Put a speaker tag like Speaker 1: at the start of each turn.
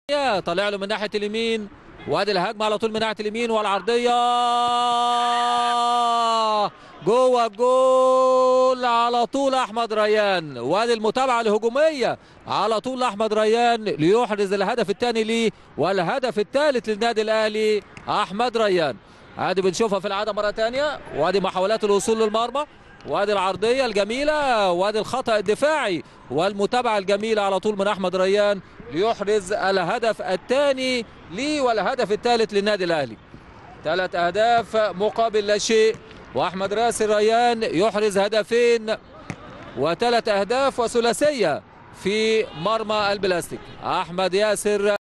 Speaker 1: طالع له من ناحيه اليمين وادي الهجمه على طول من ناحيه اليمين والعرضيه جوه الجول على طول احمد ريان وادي المتابعه الهجوميه على طول احمد ريان ليحرز الهدف الثاني ليه والهدف الثالث للنادي الاهلي احمد ريان ادي بنشوفها في العاده مره ثانيه وادي محاولات الوصول للمرمى وادي العرضيه الجميله وادي الخطا الدفاعي والمتابعه الجميله على طول من احمد ريان ليحرز الهدف الثاني ليه والهدف الثالث للنادي الاهلي ثلاث اهداف مقابل لا شيء واحمد راسل ريان يحرز هدفين وثلاث اهداف وثلاثيه في مرمى البلاستيك احمد ياسر